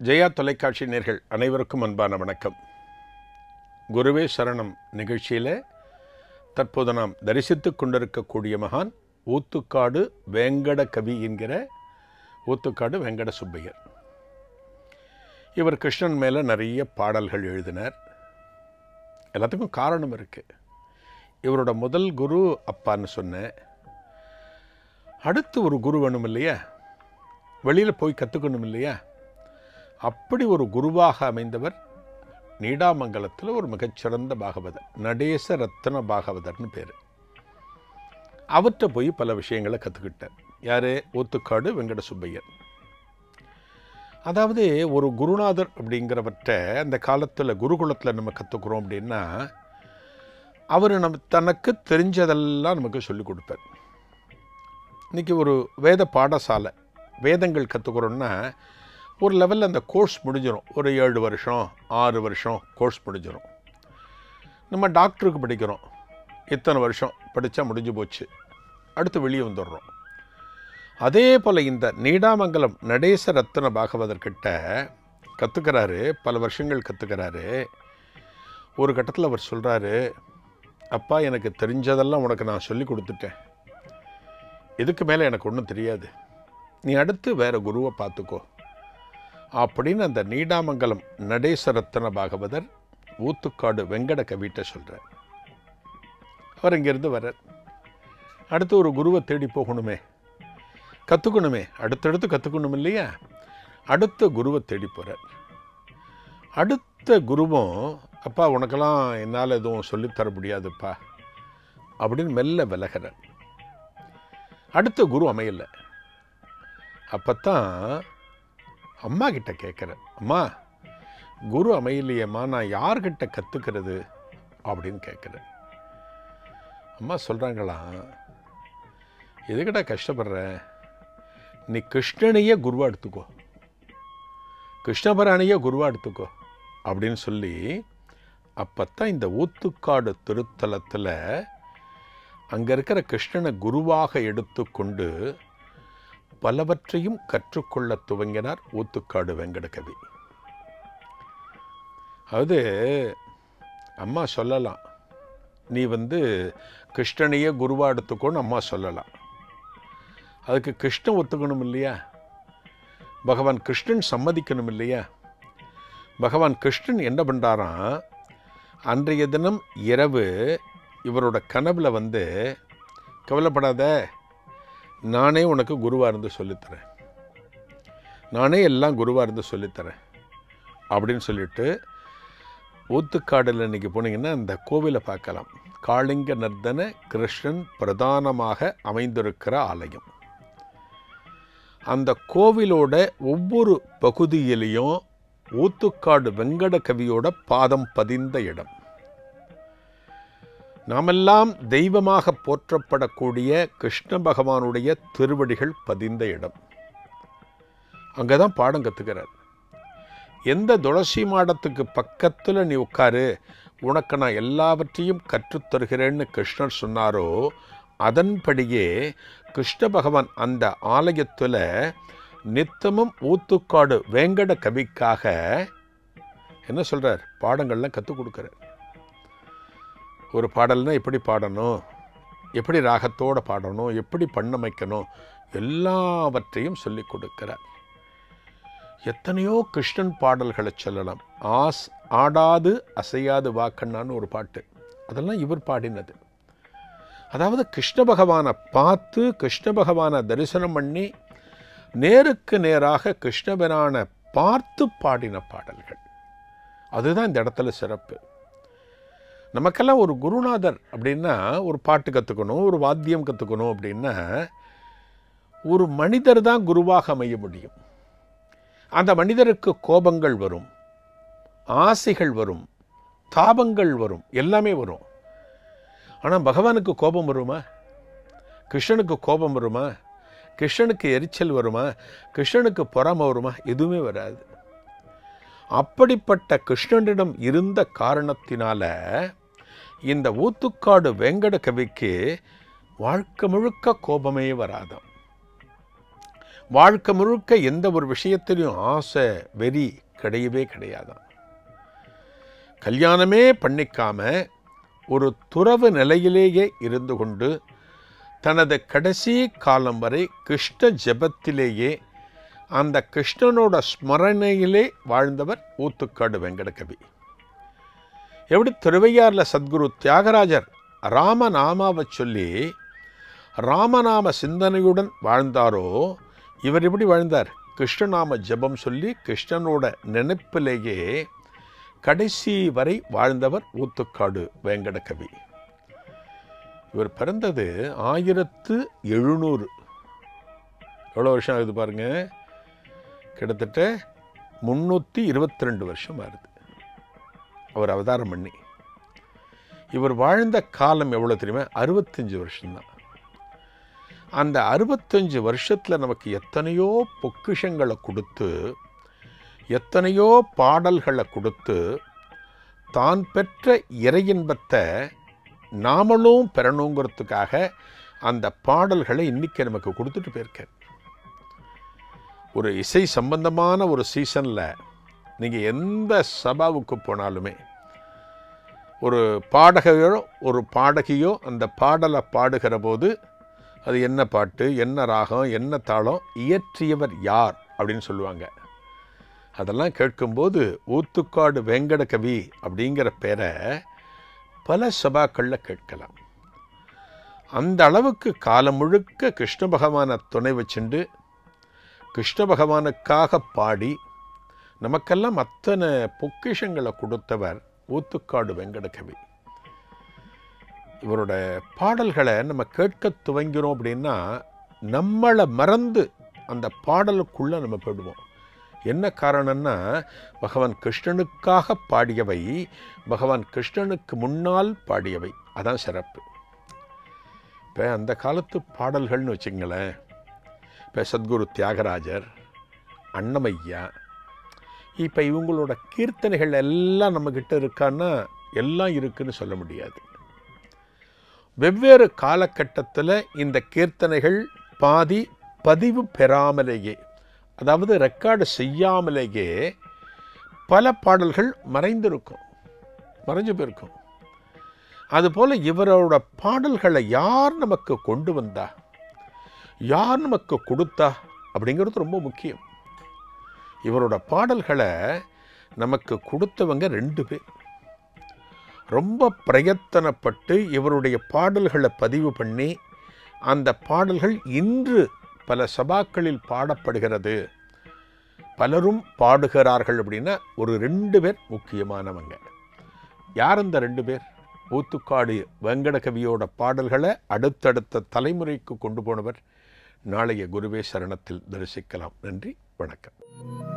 ஜெயா தொலைக்காட்சி நேர்கள் அனைவருக்கும் அன்பான வணக்கம் குருவே சரணம் நிகழ்ச்சியில் தற்போது நாம் தரிசித்து கொண்டிருக்கக்கூடிய மகான் ஊத்துக்காடு வேங்கட கவி என்கிற ஊத்துக்காடு வெங்கட சுப்பையர் இவர் கிருஷ்ணன் மேலே நிறைய பாடல்கள் எழுதினார் எல்லாத்துக்கும் காரணம் இருக்குது இவரோட முதல் குரு அப்பான்னு சொன்னேன் அடுத்து ஒரு குரு வேணும் இல்லையா வெளியில் போய் கற்றுக்கணும் இல்லையா அப்படி ஒரு குருவாக அமைந்தவர் நீடாமங்கலத்தில் ஒரு மிகச்சிறந்த பாகவதர் நடேச ரத்ன பாகவதர்னு பேர் அவர்கிட்ட போய் பல விஷயங்களை கற்றுக்கிட்டார் யார் ஊத்துக்காடு வெங்கட சுப்பையர் அதாவது ஒரு குருநாதர் அப்படிங்கிறவற்ற அந்த காலத்தில் குருகுலத்தில் நம்ம கற்றுக்குறோம் அப்படின்னா அவர் நம்ம தனக்கு தெரிஞ்சதெல்லாம் நமக்கு சொல்லிக் கொடுப்பார் இன்றைக்கி ஒரு வேத பாடசாலை வேதங்கள் கற்றுக்குறோன்னா ஒரு லெவலில் அந்த கோர்ஸ் முடிஞ்சிடும் ஒரு ஏழு வருஷம் ஆறு வருஷம் கோர்ஸ் முடிஞ்சிடும் நம்ம டாக்டருக்கு படிக்கிறோம் இத்தனை வருஷம் படித்தா முடிஞ்சு போச்சு அடுத்து வெளியே வந்துடுறோம் அதே போல் இந்த நீடாமங்கலம் நடேச ரத்ன பாகவதர்கிட்ட கற்றுக்கிறாரு பல வருஷங்கள் கற்றுக்கிறாரு ஒரு கட்டத்தில் அவர் சொல்கிறாரு அப்பா எனக்கு தெரிஞ்சதெல்லாம் உனக்கு நான் சொல்லி கொடுத்துட்டேன் இதுக்கு மேலே எனக்கு ஒன்றும் தெரியாது நீ அடுத்து வேறு குருவை பார்த்துக்கோ அப்படின்னு அந்த நீடாமங்கலம் நடேசரத்ன பாகவதர் ஊத்துக்காடு வெங்கட கவிட்ட சொல்கிறார் அவர் இங்கேருந்து வர்றார் அடுத்து ஒரு குருவை தேடி போகணுமே கற்றுக்கணுமே அடுத்தடுத்து கற்றுக்கணும் இல்லையா அடுத்த குருவை தேடி போகிறார் அடுத்த குருவும் அப்பா உனக்கெல்லாம் என்னால் எதுவும் சொல்லித்தர முடியாதுப்பா அப்படின்னு மெல்ல விலகிறார் அடுத்த குரு அமையலை அப்போத்தான் அம்மா கிட்ட கேட்குறேன் அம்மா குரு அமையலையம்மா நான் யார்கிட்ட கற்றுக்கிறது அப்படின்னு கேட்குறேன் அம்மா சொல்கிறாங்களாம் எதுக்கிட்ட கஷ்டப்படுற நீ கிருஷ்ணனையே குருவாக எடுத்துக்கோ கிருஷ்ணபராணியே குருவாக எடுத்துக்கோ அப்படின்னு சொல்லி அப்போத்தான் இந்த ஊத்துக்காடு திருத்தலத்தில் அங்கே இருக்கிற கிருஷ்ணனை குருவாக எடுத்துக்கொண்டு பலவற்றையும் கற்றுக்கொள்ள துவங்கினார் ஊத்துக்காடு வெங்கடகவி அதாவது அம்மா சொல்லலாம் நீ வந்து கிருஷ்ணனையே குருவா எடுத்துக்கோன்னு அம்மா சொல்லலாம் அதுக்கு கிருஷ்ணன் ஒத்துக்கணும் இல்லையா பகவான் கிருஷ்ணன் சம்மதிக்கணும் இல்லையா பகவான் கிருஷ்ணன் என்ன பண்ணுறாராம் அன்றைய தினம் இரவு இவரோட கனவுல வந்து கவலைப்படாத நானே உனக்கு குருவாக இருந்து சொல்லித்தரேன் நானே எல்லாம் குருவாக இருந்து சொல்லித்தரேன் அப்படின்னு சொல்லிட்டு ஊத்துக்காடில் இன்றைக்கி போனீங்கன்னா அந்த கோவிலை பார்க்கலாம் காளிங்க நர்தன கிருஷ்ணன் பிரதானமாக அமைந்திருக்கிற ஆலயம் அந்த கோவிலோட ஒவ்வொரு பகுதியிலையும் ஊத்துக்காடு வெங்கட கவியோட பாதம் பதிந்த இடம் நாமெல்லாம் தெய்வமாக போற்றப்படக்கூடிய கிருஷ்ண பகவானுடைய திருவடிகள் பதிந்த இடம் அங்கே தான் பாடம் கற்றுக்கிறார் எந்த துளசி மாடத்துக்கு பக்கத்தில் நீ உட்காரு உனக்கு நான் எல்லாவற்றையும் கற்றுத்தருகிறேன்னு கிருஷ்ணர் சொன்னாரோ அதன்படியே கிருஷ்ண பகவான் அந்த ஆலயத்தில் நித்தமும் ஊத்துக்காடு வேங்கட கவிக்காக என்ன சொல்கிறார் பாடங்கள்லாம் கற்றுக் கொடுக்குறார் ஒரு பாடல்னால் எப்படி பாடணும் எப்படி ராகத்தோடு பாடணும் எப்படி பண்ணமைக்கணும் எல்லாவற்றையும் சொல்லி கொடுக்கிறார் எத்தனையோ கிருஷ்ணன் பாடல்களை சொல்லலாம் ஆஸ் ஆடாது அசையாது வாக்கண்ணான்னு ஒரு பாட்டு அதெல்லாம் இவர் பாடினது அதாவது கிருஷ்ண பகவானை பார்த்து கிருஷ்ண பகவானை தரிசனம் பண்ணி நேருக்கு நேராக கிருஷ்ணபிரானை பார்த்து பாடின பாடல்கள் அதுதான் இந்த இடத்துல சிறப்பு நமக்கெல்லாம் ஒரு குருநாதர் அப்படின்னா ஒரு பாட்டு கற்றுக்கணும் ஒரு வாத்தியம் கற்றுக்கணும் அப்படின்னா ஒரு மனிதர் தான் குருவாக அமைய முடியும் அந்த மனிதருக்கு கோபங்கள் வரும் ஆசைகள் வரும் தாபங்கள் வரும் எல்லாமே வரும் ஆனால் பகவானுக்கு கோபம் வருமா கிருஷ்ணனுக்கு கோபம் வருமா கிருஷ்ணனுக்கு எரிச்சல் வருமா கிருஷ்ணனுக்கு பொறாம வருமா எதுவுமே வராது அப்படிப்பட்ட கிருஷ்ணனிடம் இருந்த காரணத்தினால இந்த ஊத்துக்காடு வெங்கட கவிக்கு வாழ்க்கை முழுக்க கோபமே வராதாம் வாழ்க்கை முழுக்க எந்த ஒரு விஷயத்திலையும் ஆசை வெறி கிடையவே கிடையாதான் கல்யாணமே பண்ணிக்காம ஒரு துறவு நிலையிலேயே இருந்து கொண்டு தனது கடைசி காலம் வரை கிருஷ்ண ஜெபத்திலேயே அந்த கிருஷ்ணனோட ஸ்மரணையிலே வாழ்ந்தவர் ஊத்துக்காடு வெங்கடகவி எப்படி திருவையாறில் சத்குரு தியாகராஜர் ராமநாமாவை சொல்லி ராமநாம சிந்தனையுடன் வாழ்ந்தாரோ இவர் எப்படி வாழ்ந்தார் கிருஷ்ணநாம ஜெபம் சொல்லி கிருஷ்ணனோட நினைப்பிலேயே கடைசி வரை வாழ்ந்தவர் ஊத்துக்காடு வேங்கடகவி இவர் பிறந்தது ஆயிரத்து எழுநூறு எவ்வளோ வருஷம் ஆகுது பாருங்க கிட்டத்தட்ட முந்நூற்றி இருபத்தி ரெண்டு வருஷம் ஆகுது அவர் அவதாரம் பண்ணி இவர் வாழ்ந்த காலம் எவ்வளோ தெரியுமா அறுபத்தஞ்சு வருஷம்தான் அந்த அறுபத்தஞ்சு வருஷத்தில் நமக்கு எத்தனையோ பொக்கிஷங்களை கொடுத்து எத்தனையோ பாடல்களை கொடுத்து தான் பெற்ற இறையின்பத்தை நாமளும் பெறணுங்கிறதுக்காக அந்த பாடல்களை இன்னைக்கு நமக்கு கொடுத்துட்டு போயிருக்கார் ஒரு இசை சம்பந்தமான ஒரு சீசனில் நீங்கள் எந்த சபாவுக்கு போனாலுமே ஒரு பாடகையோ ஒரு பாடகியோ அந்த பாடலை பாடுகிற போது அது என்ன பாட்டு என்ன ராகம் என்ன தாளம் இயற்றியவர் யார் அப்படின்னு சொல்லுவாங்க அதெல்லாம் கேட்கும்போது ஊத்துக்காடு வெங்கட கவி அப்படிங்கிற பேரை பல சபாக்களில் கேட்கலாம் அந்த அளவுக்கு காலம் முழுக்க கிருஷ்ண பகவானை துணை வச்சுண்டு கிருஷ்ண பகவானுக்காக பாடி நமக்கெல்லாம் அத்தனை பொக்கிஷங்களை கொடுத்தவர் ஊத்துக்காடு வெங்கடகவி இவரோட பாடல்களை நம்ம கேட்க துவங்கிறோம் அப்படின்னா நம்மளை மறந்து அந்த பாடலுக்குள்ளே நம்ம போயிடுவோம் என்ன காரணம்னா பகவான் கிருஷ்ணனுக்காக பாடியவை பகவான் கிருஷ்ணனுக்கு முன்னால் பாடியவை அதான் சிறப்பு இப்போ அந்த காலத்து பாடல்கள்னு வச்சுங்களேன் இப்போ சத்குரு தியாகராஜர் அன்னமையா இப்போ இவங்களோட கீர்த்தனைகள் எல்லாம் நம்மக்கிட்ட இருக்கான்னா எல்லாம் இருக்குன்னு சொல்ல முடியாது வெவ்வேறு காலகட்டத்தில் இந்த கீர்த்தனைகள் பாதி பதிவு பெறாமலேயே அதாவது ரெக்கார்டு செய்யாமலேயே பல பாடல்கள் மறைந்திருக்கும் மறைஞ்சு போயிருக்கும் அதுபோல் இவரோட பாடல்களை யார் நமக்கு கொண்டு வந்தா யார் நமக்கு கொடுத்தா அப்படிங்கிறது ரொம்ப முக்கியம் இவரோட பாடல்களை நமக்கு கொடுத்தவங்க ரெண்டு பேர் ரொம்ப பிரயத்தனப்பட்டு இவருடைய பாடல்களை பதிவு பண்ணி அந்த பாடல்கள் இன்று பல சபாக்களில் பாடப்படுகிறது பலரும் பாடுகிறார்கள் அப்படின்னா ஒரு ரெண்டு பேர் முக்கியமானவங்க யார் அந்த ரெண்டு பேர் ஊத்துக்காடு வெங்கடகவியோட பாடல்களை அடுத்தடுத்த தலைமுறைக்கு கொண்டு போனவர் நாளைய குருவே சரணத்தில் தரிசிக்கலாம் நன்றி வணக்கம்